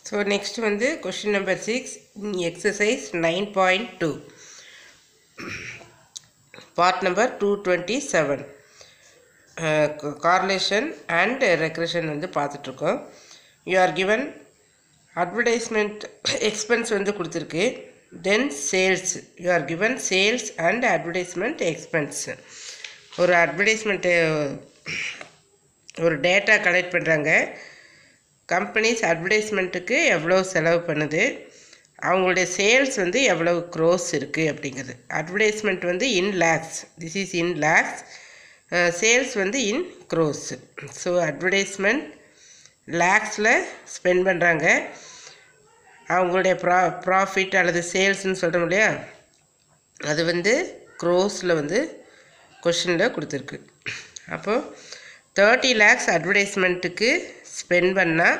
so next வந்து question number six exercise nine point two part number two twenty seven correlation and regression வந்து பார்த்துட்ருக்கோம் you are given advertisement expense வந்து கொடுத்துருக்கு then sales you are given sales and advertisement expense ஒரு advertisement ஒரு data collect பண்ணுறாங்க companies அட்வர்டைஸ்மெண்ட்டுக்கு எவ்வளோ செலவு பண்ணுது அவங்களுடைய சேல்ஸ் வந்து எவ்வளோ க்ரோஸ் இருக்குது அப்படிங்கிறது அட்வர்டைஸ்மெண்ட் வந்து in lakhs this is in lakhs sales வந்து இன் க்ரோஸ் ஸோ அட்வர்டைஸ்மெண்ட் லேக்ஸில் ஸ்பெண்ட் பண்ணுறாங்க அவங்களுடைய ப்ரா ப்ராஃபிட் அல்லது சேல்ஸ்னு சொல்கிறோம் இல்லையா அது வந்து க்ரோஸில் வந்து கொஷினில் கொடுத்துருக்கு அப்போது தேர்ட்டி லேக்ஸ் அட்வர்டைஸ்மெண்ட்டுக்கு ஸ்பெண்ட் பண்ணால்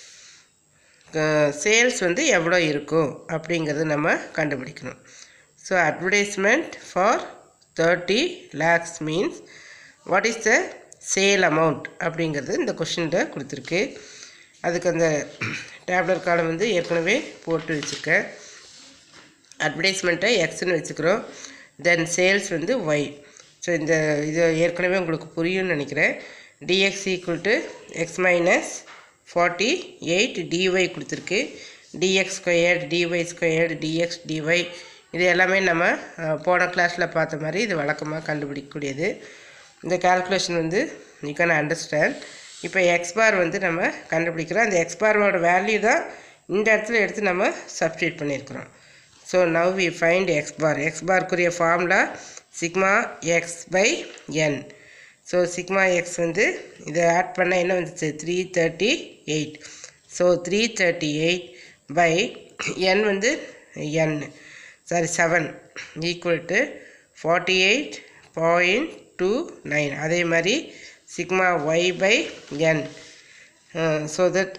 சேல்ஸ் வந்து எவ்வளோ இருக்கும் அப்படிங்கிறது நம்ம கண்டுபிடிக்கணும் so advertisement for thirty lakhs means what is the sale amount அப்படிங்கிறது இந்த கொஷினில் கொடுத்துருக்கு அதுக்கு அந்த டேப்லெட் காலம் வந்து ஏற்கனவே போட்டு வச்சுருக்கேன் அட்வர்டைஸ்மெண்ட்டை எக்ஸ்ன்னு வச்சுக்கிறோம் தென் சேல்ஸ் வந்து ஒய் ஸோ இந்த இது ஏற்கனவே உங்களுக்கு புரியும்னு நினைக்கிறேன் dx equal to x minus forty eight dy கொடுத்துருக்கு dx squared dy squared dx dy இது எல்லாமே நம்ம அஹ், போன கிளாஸில் பார்த்த மாதிரி இது வழக்கமாக கண்டுபிடிக்கக்கூடியது இந்த கால்குலேஷன் வந்து யூ கேன் அண்டர்ஸ்டாண்ட் இப்போ எக்ஸ் பார் வந்து நம்ம கண்டுபிடிக்கிறோம் அந்த எக்ஸ் பாரோட வேல்யூ தான் இந்த இடத்துல எடுத்து நம்ம சப்ஸ்டியூட் பண்ணியிருக்கிறோம் so now we find x bar x பார்க்குரிய formula sigma x by n so sigma x வந்து இதை ஆட் பண்ண என்ன வந்துச்சு three thirty eight so three thirty eight by n வந்து n sorry seven equal to forty eight point two nine அதே மாதிரி sigma y by n so that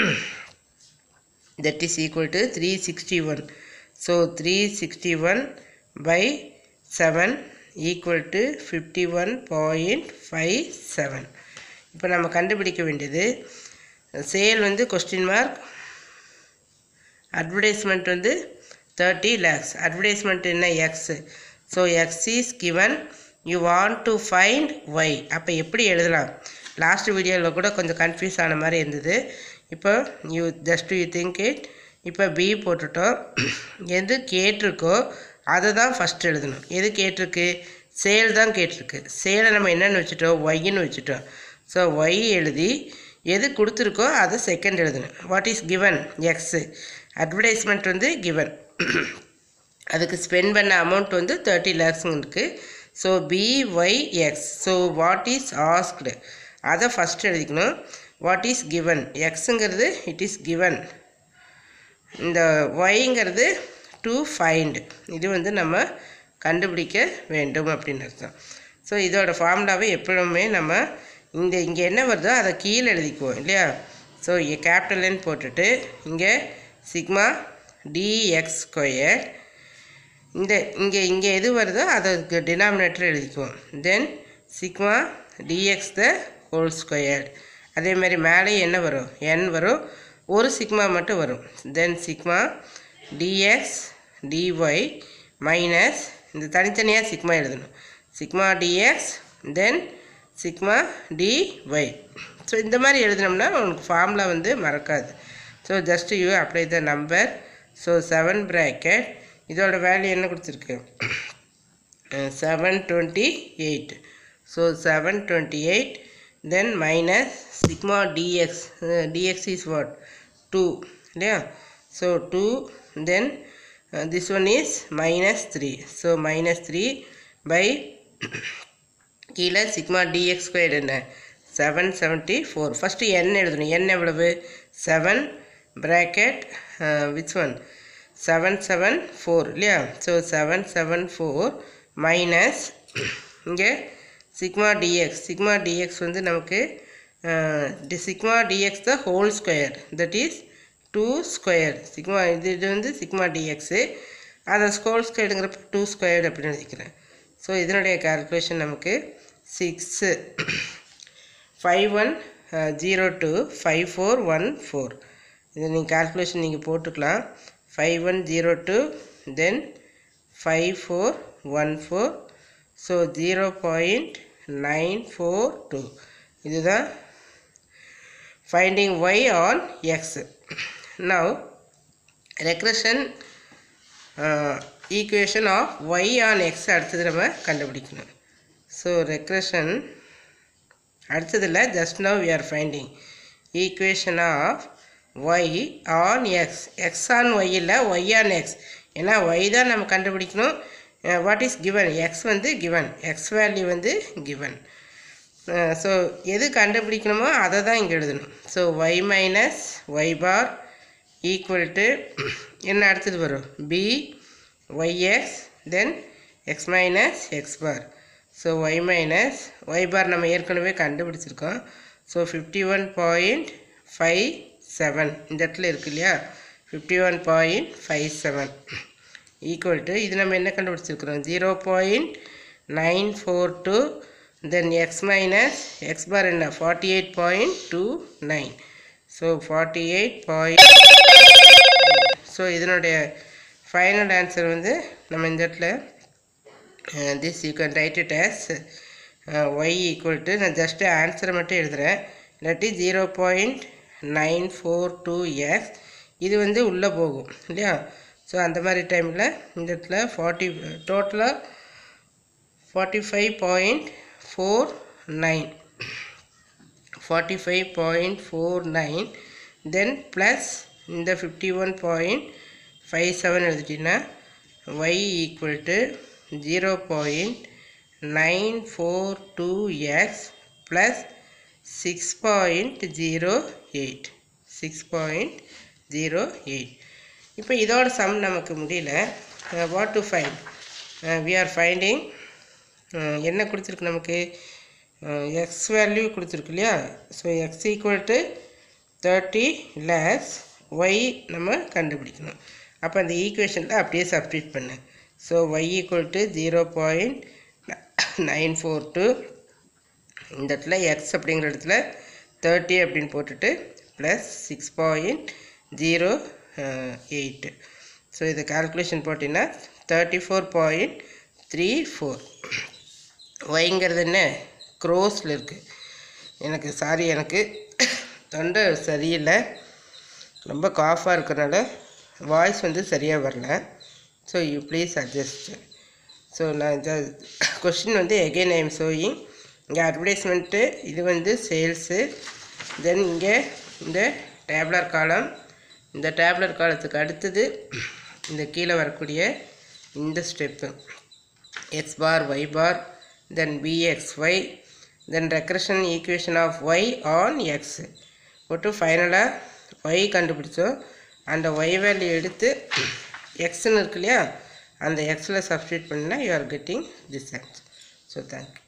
that is equal to 361 so 361 by 7 equal to 51.57 இப்போ நம்ம கண்டுபிடிக்க வேண்டியது sale வந்து question mark advertisement வந்து thirty lakhs advertisement என்ன x so x is given you want to find y அப்போ எப்படி எழுதலாம் லாஸ்ட் வீடியோவில் கூட கொஞ்சம் கன்ஃபியூஸ் ஆன மாதிரி இருந்தது இப்போ you just you think it இப்போ பி போட்டுட்டோம் எது கேட்டிருக்கோ அதை தான் ஃபஸ்ட் எழுதணும் எது கேட்டிருக்கு சேல் தான் கேட்டிருக்கு சேலை நம்ம என்னென்னு வச்சுட்டோம் ஒய்ன்னு வச்சுட்டோம் ஸோ ஒய் எழுதி எது கொடுத்துருக்கோ அதை செகண்ட் எழுதணும் what is given x advertisement வந்து கிவன் அதுக்கு ஸ்பெண்ட் பண்ண அமௌண்ட் வந்து தேர்ட்டி லேக்ஸுங்க இருக்குது so b y x so what is asked அதை ஃபஸ்ட் எழுதிக்கணும் வாட் இஸ் கிவன் எக்ஸுங்கிறது இட் இஸ் கிவன் இந்த ஒய்ங்கிறது டு ஃபைண்ட் இது வந்து நம்ம கண்டுபிடிக்க வேண்டும் அப்படின்னு அர்த்தம் ஸோ இதோட ஃபார்முலாவை எப்பவுமே நம்ம இந்த இங்கே என்ன வருதோ அதை கீழே எழுதிக்குவோம் இல்லையா ஸோ இங்கே கேபிட்டல் என் போட்டுட்டு இங்கே சிக்மா டிஎக்ஸ் ஸ்கொயர் இந்த இங்கே இங்கே எது வருதோ அதுக்கு டினாமினேட்டர் எழுதிக்குவோம் then sigma dx the whole square அதே மாதிரி மேலே என்ன வரும் n வரும் ஒரு சிக்மா மட்டும் வரும் then sigma dx dy minus இந்த தனித்தனியாக சிக்மா எழுதணும் sigma dx then sigma dy so இந்த மாதிரி எழுதினோம்னா உனக்கு ஃபார்முலா வந்து மறக்காது so just you apply the number so seven bracket இதோட வேல்யூ என்ன கொடுத்துருக்கு seven twenty eight so seven twenty eight then minus sigma dx dx is what two இல்லையா so two then this one is minus three so minus three by கீழே sigma dx square என்ன seven seventy four first n எழுதணும் n எவ்வளவு seven bracket which one seven seven four இல்லையா so seven seven four minus இங்கே sigma dx sigma dx வந்து நமக்கு sigma dx the whole square that is two square sigma இது இது வந்து sigma dx அதை ஹோல் ஸ்கொயருங்கிறப்ப டூ ஸ்கொயர் அப்படின்னு எழுதிக்கிறேன் ஸோ இதனுடைய கால்குலேஷன் நமக்கு six five one zero two five four one four இதை நீங்கள் கால்குலேஷன் நீங்கள் போட்டுக்கலாம் five one zero two then five four one four so zero point nine four two இதுதான் finding y on x now regression equation of y on x அடுத்தது நம்ம கண்டுபிடிக்கணும் so regression அடுத்ததில் just now we are finding equation of y on x x on y இல்லை y on x ஏன்னா y தான் நம்ம கண்டுபிடிக்கணும் வாட் இஸ் கிவன் எக்ஸ் வந்து கிவன் எக்ஸ் வேல்யூ வந்து கிவன் ஸோ எது கண்டுபிடிக்கணுமோ அதை தான் இங்கே எழுதணும் so y minus y bar equal to என்ன அடுத்தது வரும் b y x then x minus x bar so y minus y bar நம்ம ஏற்கனவே கண்டுபிடிச்சிருக்கோம் so fifty one point five seven இந்த இடத்துல இருக்கு இல்லையா fifty one point five seven equal to இது நம்ம என்ன கண்டுபிடிச்சிருக்கிறோம் zero point nine four two then x minus x bar என்ன forty eight point two nine so forty eight point so இதனுடைய ஃபைனல் ஆன்சர் வந்து நம்ம இந்த இடத்துல this you can write it as y equal to நான் just ஆன்சரை மட்டும் எழுதுகிறேன் இல்லாட்டி zero point nine four two x இது வந்து உள்ளே போகும் இல்லையா ஸோ அந்த மாதிரி டைமில் இந்த இடத்துல ஃபார்ட்டி டோட்டலாக forty five point four nine forty five point four nine then plus இந்த fifty one point five seven எழுதிட்டீங்கன்னா y equal to zero point nine four two x plus six point zero eight six point zero eight இப்போ இதோட sum நமக்கு முடியல what to find we are finding என்ன கொடுத்துருக்கு நமக்கு x value கொடுத்துருக்கு இல்லையா so x equal to thirty lakhs y நம்ம கண்டுபிடிக்கணும் அப்போ அந்த ஈக்குவேஷனில் அப்படியே சப்ஸ்டியூட் பண்ணு so y equal to zero point nine four two இந்த இடத்துல எக்ஸ் அப்படிங்கிற இடத்துல தேர்ட்டி அப்படின்னு போட்டுட்டு plus six point zero eight so இதை கால்குலேஷன் போட்டிங்கன்னா thirty four point three four ஒய்ங்கிறது என்ன க்ரோஸில் இருக்குது எனக்கு சாரி எனக்கு தொண்டை சரியில்லை ரொம்ப காஃபாக இருக்கிறனால வாய்ஸ் வந்து சரியாக வரல so you please adjust so நான் இந்த கொஷின் வந்து எகெயின் ஐ எம் ஷோயிங் இங்கே அட்வர்டைஸ்மெண்ட்டு இது வந்து சேல்ஸு தென் இங்கே இந்த டேப்லர் காலம் இந்த டேப்லர் காலத்துக்கு அடுத்தது இந்த கீழே வரக்கூடிய இந்த step x bar y bar then b x y then regression equation of y on x போட்டு ஃபைனலாக ஒய் கண்டுபிடிச்சோம் அந்த ஒய் வேல்யூ எடுத்து எக்ஸ்ன்னு இருக்கு இல்லையா அந்த எக்ஸில் சப்ஸ்டியூட் பண்ணினா you are getting this answer so thank you